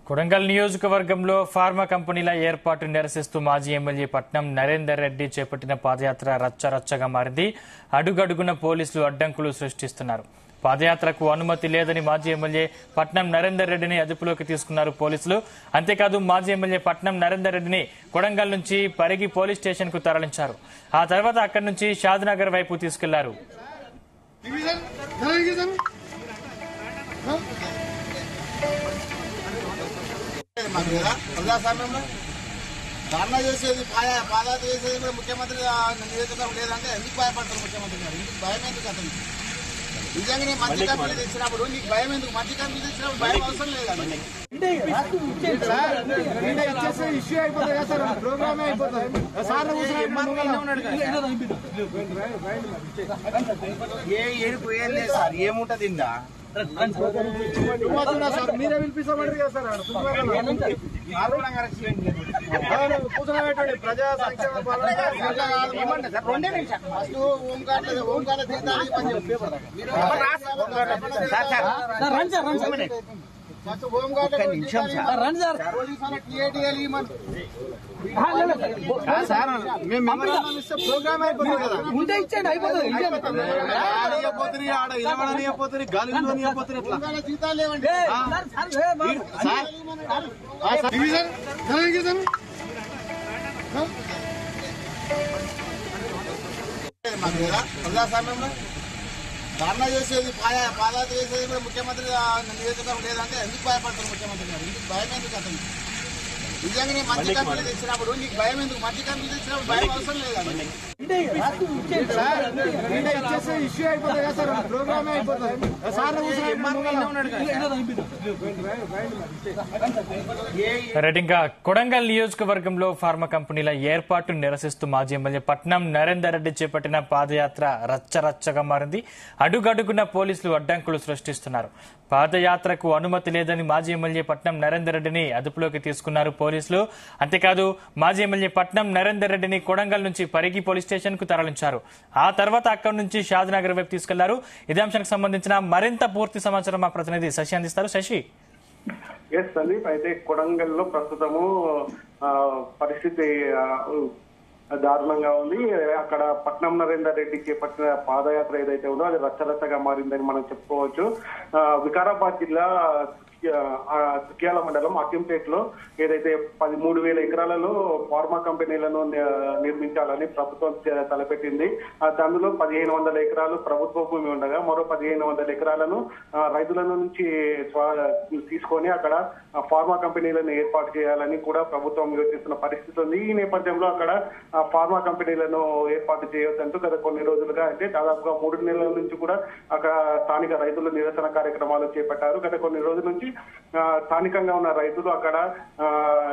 కొడంగల్ నియోజకవర్గంలో ఫార్మా కంపెనీల ఏర్పాటు నిరసిస్తూ మాజీ ఎమ్మెల్యే పట్నం నరేందర్ రెడ్డి చేపట్టిన పాదయాత్ర రచ్చరచ్చగా మారింది అడుగడుగున పోలీసులు అడ్డంకులు సృష్టిస్తున్నారు పాదయాత్రకు అనుమతి లేదని మాజీ ఎమ్మెల్యే పట్నం నరేందర్ రెడ్డిని అదుపులోకి తీసుకున్నారు పోలీసులు అంతేకాదు మాజీ ఎమ్మెల్యే పట్నం నరేందర్ రెడ్డిని కొడంగల్ నుంచి పరిగి పోలీస్ స్టేషన్ కు తరలించారు ఆ తర్వాత అక్కడి నుంచి షాద్నగర్ వైపు తీసుకెళ్లారు డివిజన్ ధన డివిజన్ మాకు లేదా ప్రజాస్వామ్యంలో ధర్నా చేసేది పాద పాదయాత్ర చేసేది కూడా ముఖ్యమంత్రి ఆ నియోజకవర్గం లేదంటే ఎందుకు భయపడతారు ముఖ్యమంత్రి గారు ఎందుకు భయం ఎందుకు అతనికి నిజంగానే మంచి కంపెనీ తెచ్చినప్పుడు నీకు భయం ఎందుకు మంచి కంపెనీ తెచ్చినప్పుడు భయం అవసరం లేదండి సార్ వీడియో ఇచ్చేస్తే ఇష్యూ అయిపోతుంది కదా సార్ ప్రోగ్రామ్ అయిపోతుంది సార్ ఏ ఏడుపు ఏం లేదు సార్ ఏముంటది ఇందా సార్ మీరే పిలిపిస్తామంటారు కదా సార్ కూర్చోబెట్టండి ప్రజా సంక్షేమ పాలన రెండే నిమిషాలు ఫస్ట్ ఓంకార్ లేదు ఓంకార్ తీర్థాలు పని చెప్పి మీరు ఫస్ట్ హోంగార్డ్ నిమిషం సార్ పోలీసు వాళ్ళకి టీఏటీఎల్ ఇవ్వమని సార్ మేము మెమరాండం ఇస్తే ప్రోగ్రామ్ అయిపోతుంది కదా ఉంటే ఇచ్చేయండి అయిపోతుంది ఆడపోతుంది ఆడ ఇలవడనియపోతుంది గాలిలోనియపోతుంది ఎట్లా హోంగార్డ్ జీతాలు లేవండి డివిజన్ ధన డివిజన్ మాకు లేదా ప్రజాస్వామ్యంలో ధర్నా చేసేది పాద పాదయాత్ర చేసేది కూడా ముఖ్యమంత్రి ఆ నియోజకవర్గం లేదంటే ఎందుకు భయపడతారు ముఖ్యమంత్రి గారు ఎందుకు భయం ఎందుకు అతనికి నిజంగానే మంచి కంపెనీ తెచ్చినప్పుడు నీకు భయం ఎందుకు మంచి కంపెనీ తెచ్చినప్పుడు భయం అవసరం లేదండి సార్ వీడియో ఇచ్చేస్తే ఇష్యూ అయిపోతుంది కదా సార్ ప్రోగ్రామ్ అయిపోతుంది సార్ రెడ్ ఇంకా కొడంగల్ నియోజకవర్గంలో ఫార్మా కంపెనీల ఏర్పాటు నిరసిస్తూ మాజీ ఎమ్మెల్యే పట్నం నరేందర్ రెడ్డి చేపట్టిన పాదయాత్ర రచ్చరచ్చగా మారింది అడుగడుగున పోలీసులు అడ్డంకులు సృష్టిస్తున్నారు పాదయాత్రకు అనుమతి లేదని మాజీ ఎమ్మెల్యే పట్నం నరేందర్ రెడ్డిని అదుపులోకి తీసుకున్నారు పోలీసులు అంతేకాదు మాజీ ఎమ్మెల్యే పట్నం నరేందర్ రెడ్డిని కొడంగల్ నుంచి పరిగి పోలీస్ స్టేషన్ కు తరలించారు ఆ తర్వాత అక్కడి నుంచి షాద్నగర్ వైపు తీసుకెళ్లారు ఇదే అంశానికి సంబంధించిన మరింత పూర్తి సమాచారం మా ప్రతినిధి శశి అందిస్తారు శశి ఎస్ సందీప్ అయితే కొడంగల్లో ప్రస్తుతము ఆ, పరిస్థితి ఆ, దారుణంగా ఉంది అక్కడ పట్నం నరేందర్ రెడ్డి చేపట్టిన పాదయాత్ర ఏదైతే ఉందో అది రచ్చరచ్చగా మారిందని మనం చెప్పుకోవచ్చు ఆ, వికారాబాద్ జిల్లా ఆ, సుక్యాల మండలం అక్కింపేటలో ఏదైతే పదిమూడు వేల ఎకరాలలో ఫార్మా కంపెనీలను ని- నిర్మించాలని ప్రభుత్వం త- తలపెట్టింది ఆ, అందులో పదిహేను వందల ఎకరాలు ప్రభుత్వ భూమి ఉండగా మరో పదిహేను వందల ఎకరాలను ఆ, రైతుల నుంచి స్వా- తీసుకొని అక్కడ ఆ, ఫార్మా కంపెనీలను ఏర్పాటు చేయాలని కూడా ప్రభుత్వం యోచిస్తున్న పరిస్థితి ఉంది ఈ నేపథ్యంలో అక్కడ ఆ, ఫార్మా కంపెనీలను ఏర్పాటు చేయొద్దంటూ గత కొన్ని రోజులుగా అంటే దాదాపుగా మూడు నెలల నుంచి కూడా అక్కడ స్థానిక రైతులు నిరసన కార్యక్రమాలు చేపట్టారు గత కొన్ని రోజుల నుంచి ఆ, స్థానికంగా ఉన్న రైతులు అక్కడ ఆ,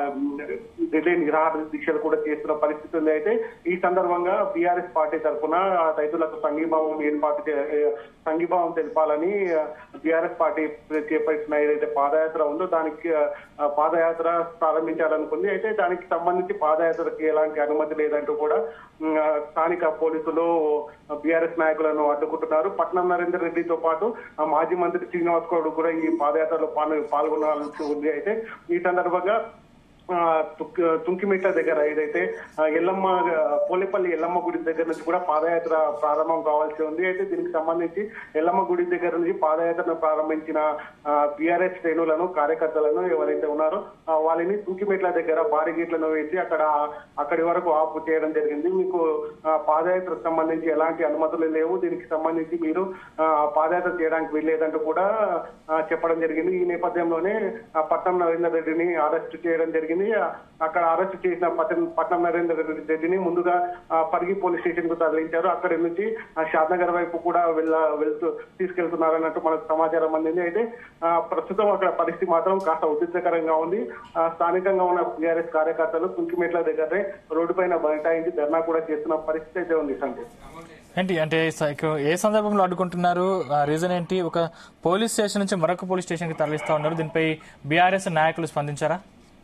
రిలే నిరాహార దీక్షలు కూడా చేస్తున్న పరిస్థితి ఉంది అయితే ఈ సందర్భంగా బీఆర్ఎస్ పార్టీ తరఫున రైతులకు సంఘీభావం ఏర్పాటు చే- సంఘీభావం తెలపాలని బీఆర్ఎస్ పార్టీ చేపట్టిన ఏదైతే పాదయాత్ర ఉందో దానికి ఆ, పాదయాత్ర ప్రారంభించాలనుకుంది అయితే దానికి సంబంధించి పాదయాత్రకి ఎలాంటి అనుమతి లేదంటూ కూడా ఉమ్, ఆ, స్థానిక పోలీసులు బీఆర్ఎస్ నాయకులను అడ్డుకుంటున్నారు పట్నం నరేందర్ రెడ్డితో పాటు ఆ, మాజీ మంత్రి శ్రీనివాస్ గౌడ్ కూడా ఈ పాదయాత్రలో పాల్గొ- పాల్గొనాల్సి ఉంది అయితే ఈ సందర్భంగా ఆ, తుక్- తుంకిమిట్ల దగ్గర ఏదైతే ఆ, ఎల్లమ్మ ఆ, పోలేపల్లి ఎల్లమ్మ గుడి దగ్గర నుంచి కూడా పాదయాత్ర ప్రారంభం కావాల్సి ఉంది అయితే దీనికి సంబంధించి ఎల్లమ్మ గుడి దగ్గర నుంచి పాదయాత్రను ప్రారంభించిన బీఆర్ఎస్ శ్రేణులను కార్యకర్తలను ఎవరైతే ఉన్నారో ఆ, వాళ్ళని తుంకిమిట్ల దగ్గర భారీ గేట్లను వేసి అక్కడ అక్కడి వరకు ఆపు చేయడం జరిగింది మీకు ఆ, పాదయాత్రకు సంబంధించి ఎలాంటి అనుమతులు లేవు దీనికి సంబంధించి మీరు ఆ, పాదయాత్ర చేయడానికి వీల్లేదంటూ కూడా ఆ, చెప్పడం జరిగింది ఈ నేపథ్యంలోనే ఆ, పట్నం నరేందర్ రెడ్డిని అరెస్ట్ చేయడం జరిగింది ఆ, అక్కడ అరెస్ట్ చేసిన పట్నం పట్నం నరేందర్ రెడ్డిని ముందుగా ఆ, పరిగి పోలీస్ స్టేషన్ కు తరలించారు అక్కడి నుంచి ఆ, షాద్నగర్ వైపు కూడా వెళ్ళ వెళ్తూ తీసుకెళ్తున్నారన్నట్టు మనకు సమాచారం అందింది అయితే ఆ, ప్రస్తుతం అక్కడ పరిస్థితి మాత్రం కాస్త ఉద్రిక్తకరంగా ఉంది ఆ, స్థానికంగా ఉన్న టీఆర్ఎస్ కార్యకర్తలు కుంకిమెట్ల దగ్గరే రోడ్డు పైన బైఠాయించి ధర్నా కూడా చేస్తున్న పరిస్థితి అయితే ఉంది సందేశ్ ఏంటి అంటే సైకో- ఏ సందర్భంలో అడ్డుకుంటున్నారు ఆ రీజన్ ఏంటి ఒక పోలీస్ స్టేషన్ నుంచి మరొక పోలీస్ స్టేషన్ కి తరలిస్తా ఉన్నారు దీనిపై బీఆర్ఎస్ నాయకులు స్పందించారా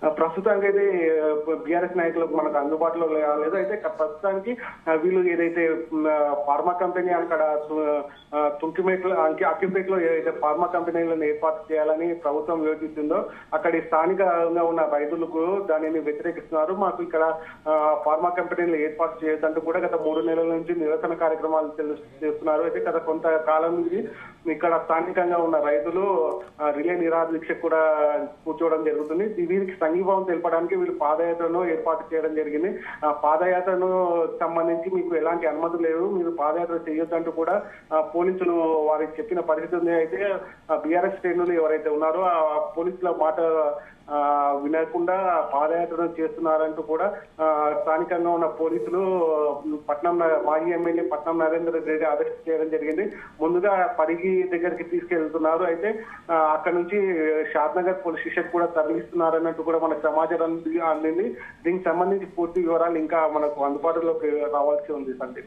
ఆ, ప్రస్తుతానికి అయితే బీఆర్ఎస్ నాయకులకు మనకు అందుబాటులో లేదు అయితే క- ప్రస్తుతానికి ఆ, వీళ్ళు ఏదైతే మ్, ఆ, ఫార్మా కంపెనీ అక్కడ సు- ఆ, తుంకిమేట్లో అంకి అక్కిపేటలో ఏదైతే ఫార్మా కంపెనీలను ఏర్పాటు చేయాలని ప్రభుత్వం యోచిస్తుందో అక్కడి స్థానికంగా ఉన్న రైతులకు దానిని వ్యతిరేకిస్తున్నారు మాకు ఇక్కడ ఆ, ఫార్మా కంపెనీలు ఏర్పాటు చేయొద్దంటూ కూడా గత మూడు నెలల నుంచి నిరసన కార్యక్రమాలు తెలు- చేస్తున్నారు అయితే గత కొంత కాలం నుంచి ఇక్కడ స్థానికంగా ఉన్న రైతులు ఆ, రిలే నిరాదీక్ష కూడా కూర్చోవడం జరుగుతుంది వీరికి సంఘీభావం తెలపడానికి వీళ్ళు పాదయాత్రను ఏర్పాటు చేయడం జరిగింది ఆ పాదయాత్రను సంబంధించి మీకు ఎలాంటి అనుమతి లేదు మీరు పాదయాత్ర చేయొద్దంటూ కూడా ఆ, పోలీసులు వారికి చెప్పిన పరిస్థితి ఉంది అయితే బీఆర్ఎస్ శ్రేణులు ఎవరైతే ఉన్నారో ఆ పోలీసుల మాట ఆ, వినకుండా పాదయాత్ర చేస్తున్నారంటూ కూడా ఆ, స్థానికంగా ఉన్న పోలీసులు పట్నం న- మాజీ ఎమ్మెల్యే పట్నం నరేంద్ర రెడ్డి అరెస్ట్ చేయడం జరిగింది ముందుగా పరిగి దగ్గరికి తీసుకెళ్తున్నారు అయితే ఆ, అక్కడ నుంచి షాద్నగర్ పోలీస్ స్టేషన్ కూడా తరలిస్తున్నారు అన్నట్టు కూడా మనకు సమాచారం అంది- అందింది దీనికి సంబంధించి పూర్తి వివరాలు ఇంకా మనకు అందుబాటులోకి రావాల్సి ఉంది సందీప్